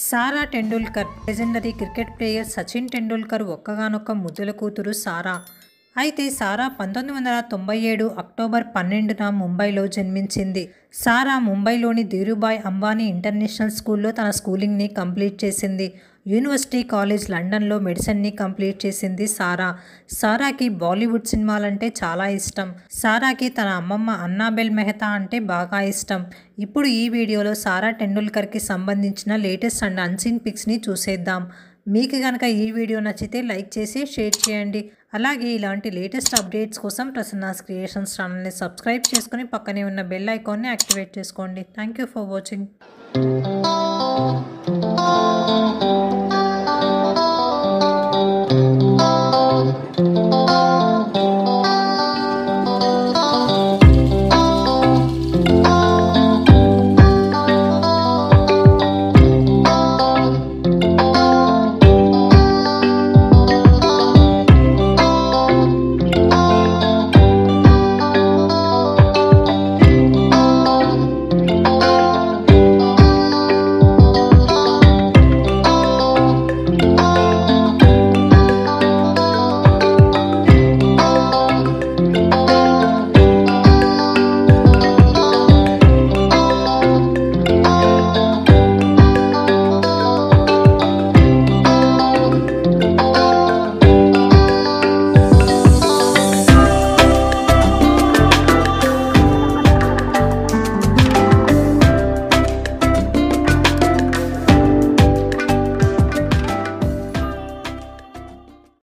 సారా Tendulkar legendary cricket player Sachin Tendulkar ఒక్కగానొక్క ముద్దుల కూతురు సారా అయితే సారా పంతొమ్మిది వందల తొంభై ఏడు అక్టోబర్ పన్నెండున ముంబైలో జన్మించింది సారా ముంబైలోని ధీరుభాయ్ అంబానీ ఇంటర్నేషనల్ స్కూల్లో తన స్కూలింగ్ని కంప్లీట్ చేసింది యూనివర్సిటీ కాలేజ్ లండన్లో మెడిసిన్ని కంప్లీట్ చేసింది సారా సారాకి బాలీవుడ్ సినిమాలంటే చాలా ఇష్టం సారాకి తన అమ్మమ్మ అన్నాబెల్ మెహతా అంటే బాగా ఇష్టం ఇప్పుడు ఈ వీడియోలో సారా టెండూల్కర్కి సంబంధించిన లేటెస్ట్ అండ్ అన్సీన్ పిక్స్ని చూసేద్దాం మీకు కనుక ఈ వీడియో నచ్చితే లైక్ చేసి షేర్ చేయండి అలాగే ఇలాంటి లేటెస్ట్ అప్డేట్స్ కోసం ప్రసన్నాస్ క్రియేషన్స్ ఛానల్ని సబ్స్క్రైబ్ చేసుకుని పక్కనే ఉన్న బెల్ ఐకాన్ని యాక్టివేట్ చేసుకోండి థ్యాంక్ యూ ఫర్ వాచింగ్